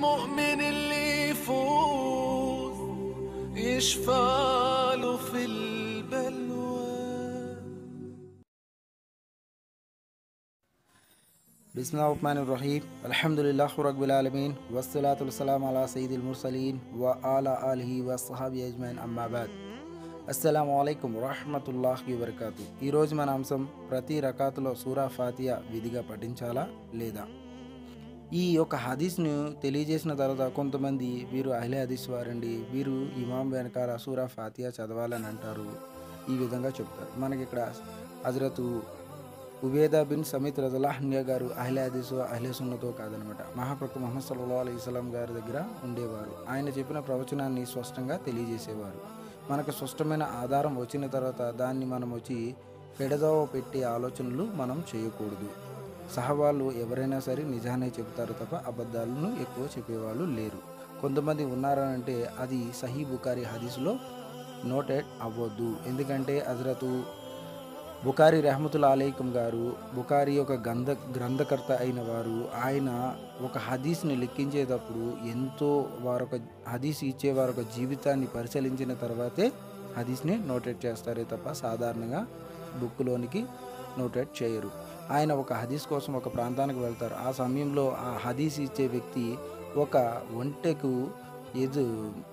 المؤمن اللي يفوز يشفى له في البلوى بسم الله الرحمن الرحيم الحمد لله رب العالمين والصلاة والسلام على سيد المرسلين وعلى آله وصحبه أجمعين أما بعد అస్సలం అయికం వరహమతుల్లాహి వబర్కాతు ఈరోజు మన అంశం ప్రతి రకాతులో సూరా ఫాతియా విధిగా పఠించాలా లేదా ఈ యొక్క హదీస్ను తెలియజేసిన తర్వాత కొంతమంది వీరు అహ్లే హదీస్ వారండి వీరు ఇమాం వెనకాల సూరా ఫాతియా చదవాలని అంటారు ఈ విధంగా చెప్తారు మనకి ఇక్కడ హజరతు ఉబేదా బిన్ సమీత్ రజలాహన్య గారు అహ్లే హదీసు అహ్లే సున్నతో కాదనమాట మహాప్రక్త మహమ్మద్ సల్లా అలీ ఇస్లాం గారి దగ్గర ఉండేవారు ఆయన చెప్పిన ప్రవచనాన్ని స్పష్టంగా తెలియజేసేవారు మనకు స్పష్టమైన ఆధారం వచ్చిన తర్వాత దాన్ని మనం వచ్చి పెడదోవ పెట్టే ఆలోచనలు మనం చేయకూడదు సహవాళ్ళు ఎవరైనా సరే నిజానే చెబుతారు తప్ప అబద్ధాలను ఎక్కువ చెప్పేవాళ్ళు లేరు కొంతమంది ఉన్నారనంటే అది సహీ బుకారి హదీస్లో నోటెడ్ అవ్వద్దు ఎందుకంటే హజరతు బుకారి రెహమతుల్ అలైకం గారు బుకారి యొక్క గంధ గ్రంథకర్త అయిన వారు ఆయన ఒక హదీస్ని లెక్కించేటప్పుడు ఎంతో వారొక హదీస్ ఇచ్చే వారొక జీవితాన్ని పరిశీలించిన తర్వాతే హదీస్ని నోటెడ్ చేస్తారే తప్ప సాధారణంగా బుక్లోనికి నోటెడ్ చేయరు ఆయన ఒక హదీస్ కోసం ఒక ప్రాంతానికి వెళ్తారు ఆ సమయంలో ఆ హదీస్ ఇచ్చే వ్యక్తి ఒక ఒంటెకు ఎదు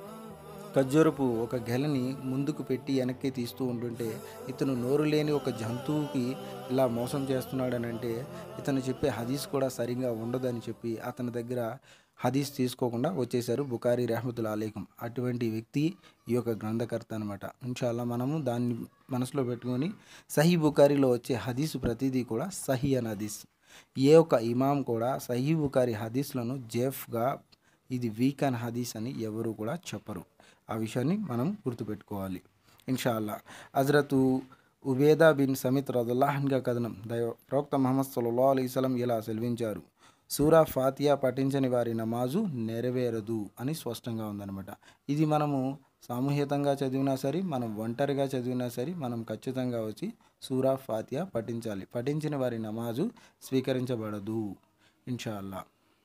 ఖర్జూరపు ఒక గెలని ముందుకు పెట్టి వెనక్కి తీస్తూ ఉంటుంటే ఇతను నోరు లేని ఒక జంతువుకి ఇలా మోసం చేస్తున్నాడనంటే ఇతను చెప్పే హదీస్ కూడా సరిగా ఉండదని చెప్పి అతని దగ్గర హదీస్ తీసుకోకుండా వచ్చేశారు బుకారి రెహమతుల్ అలీకం అటువంటి వ్యక్తి ఈ యొక్క గ్రంథకర్త అనమాట ఇన్షాల్లా మనము దాన్ని మనసులో పెట్టుకొని సహీ బుకారిలో వచ్చే హదీసు ప్రతిదీ కూడా సహీ అని హదీస్ ఏ ఒక్క ఇమాం కూడా సహీ బుకారి హదీస్లను జేఫ్గా ఇది వీక్ అండ్ హదీస్ అని ఎవరు కూడా చెప్పరు ఆ విషయాన్ని మనం గుర్తుపెట్టుకోవాలి ఇన్షాల్లా హజరతు ఉబేదా బిన్ సమిత్ రదుల్లాహన్గా కథనం దైవ ప్రవక్త మహమ్మద్ సల్లా అలీస్లం ఇలా సెలవించారు సూరా ఫాతియా పఠించని వారి నమాజు నెరవేరదు అని స్పష్టంగా ఉందన్నమాట ఇది మనము సామూహికంగా చదివినా సరే మనం ఒంటరిగా చదివినా సరే మనం ఖచ్చితంగా వచ్చి సూరా ఫాతియా పఠించాలి పఠించిన వారి నమాజు స్వీకరించబడదు ఇన్షాల్లా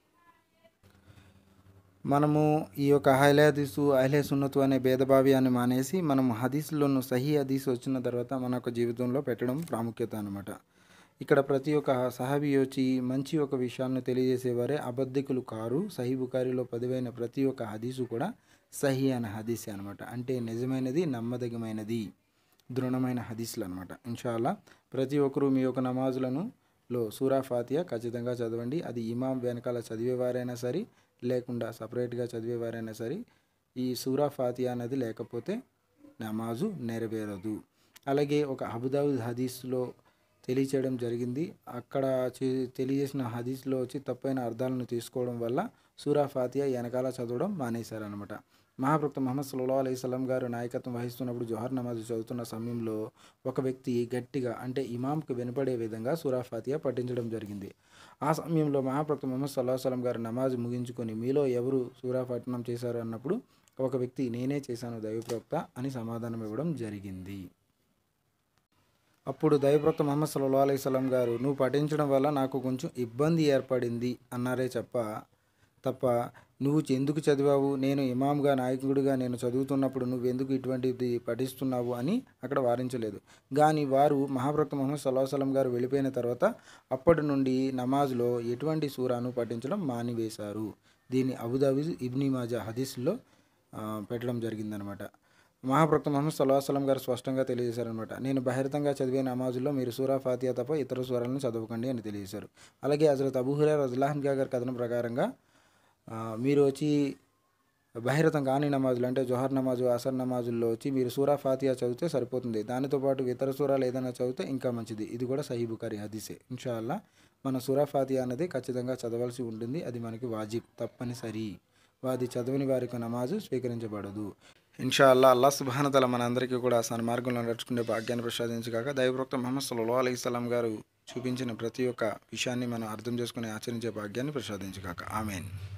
మనము ఈ యొక్క అహ్లే హదీసు అహ్లే సున్నతు అనే భేదభావ్యాన్ని మానేసి మనం హదీసులోను సహీ హదీస్ వచ్చిన తర్వాత మన యొక్క జీవితంలో పెట్టడం ప్రాముఖ్యత అనమాట ఇక్కడ ప్రతి ఒక్క సహాబీ వచ్చి మంచి ఒక విషయాలను తెలియజేసేవారే అబద్ధికులు కారు సహీ బుకారిలో పదివైన ప్రతి ఒక్క హదీసు కూడా సహీ అనే హదీసే అనమాట అంటే నిజమైనది నమ్మదగినది దృఢమైన హదీసులు అనమాట ఇన్షాల్లా ప్రతి ఒక్కరూ మీ యొక్క నమాజులను లో సూరా ఫాతియా ఖచ్చితంగా చదవండి అది ఇమాం వెనకాల చదివేవారైనా సరే లేకుండా సపరేట్గా చదివేవారైనా సరే ఈ సూరా ఫాతియా అనేది లేకపోతే నమాజు నెరవేరదు అలాగే ఒక అబుదాబుద్ హదీస్లో తెలియచేయడం జరిగింది అక్కడ చే- తెలియజేసిన హదీస్లో వచ్చి తప్పైన అర్థాలను తీసుకోవడం వల్ల సూరా ఫాతియా వెనకాల చదవడం మానేశారనమాట మహాప్రక్త మహమ్మద్ సల్లా అలైస్లం గారు నాయకత్వం వహిస్తున్నప్పుడు జోహర్ నమాజ్ చదువుతున్న సమయంలో ఒక వ్యక్తి గట్టిగా అంటే ఇమాంకు వినపడే విధంగా సూరా ఫాతియా పఠించడం జరిగింది ఆ సమయంలో మహాప్రక్త మహమ్మద్ సల్లాహ్ సలం గారు నమాజ్ ముగించుకొని మీలో ఎవరు సూరా పఠనం చేశారు అన్నప్పుడు ఒక వ్యక్తి నేనే చేశాను దైవప్రవక్త అని సమాధానం ఇవ్వడం జరిగింది అప్పుడు దైవప్రవక్త మహమ్మద్ సల్లా అలైస్లం గారు నువ్వు పఠించడం వల్ల నాకు కొంచెం ఇబ్బంది ఏర్పడింది అన్నారే చెప్ప తప్ప నువ్వు ఎందుకు చదివావు నేను ఇమాంగా నాయకుడిగా నేను చదువుతున్నప్పుడు నువ్వు ఎందుకు ఇటువంటిది పఠిస్తున్నావు అని అక్కడ వారించలేదు కానీ వారు మహాప్రక్త మొహమ్మద్ సల్లాహ్ సలం గారు వెళ్ళిపోయిన తర్వాత అప్పటి నుండి నమాజ్లో ఎటువంటి సూరాను పఠించడం మానివేశారు దీన్ని అబుదాబి ఇబ్ని మాజా హదీస్లో ఆ, పెట్టడం జరిగిందనమాట మహాప్రక్త మహమ్మద్ సల్లాహ్ సలం గారు స్పష్టంగా తెలియజేశారనమాట నేను బహిరంగంగా చదివే నమాజుల్లో మీరు సూరా ఫాతియా తప్ప ఇతర సూరాలను చదవకండి అని తెలియజేశారు అలాగే హజరత్ అబూహురా రజుల్లాహన్ గారి కథనం ప్రకారంగా ఆ, మీరు వచ్చి బహిరతం కాని నమాజులు అంటే జోహర్ నమాజు అసర్ నమాజుల్లో వచ్చి మీరు సూరా ఫాతియా చదివితే సరిపోతుంది దానితో పాటు ఇతర సూరాలు ఏదైనా చదివితే ఇంకా మంచిది ఇది కూడా సహీ బుకారి హదీసే ఇన్షాల్లా మన సూరా ఫాతియా అనేది ఖచ్చితంగా చదవాల్సి ఉంటుంది అది మనకి వాజిబ్ తప్పనిసరి వాది చదవని వారికి నమాజు స్వీకరించబడదు ఇన్షా అల్లా అల్లా సుబానతల మనందరికీ కూడా సన్మార్గంలో నడుచుకునే భాగ్యాన్ని ప్రసాదించగాక దైవప్రక్త మహమ్మద్ సల్లా అలీ సలాం గారు చూపించిన ప్రతి ఒక్క విషయాన్ని మనం అర్థం చేసుకుని ఆచరించే భాగ్యాన్ని ప్రసాదించగాక ఆమెన్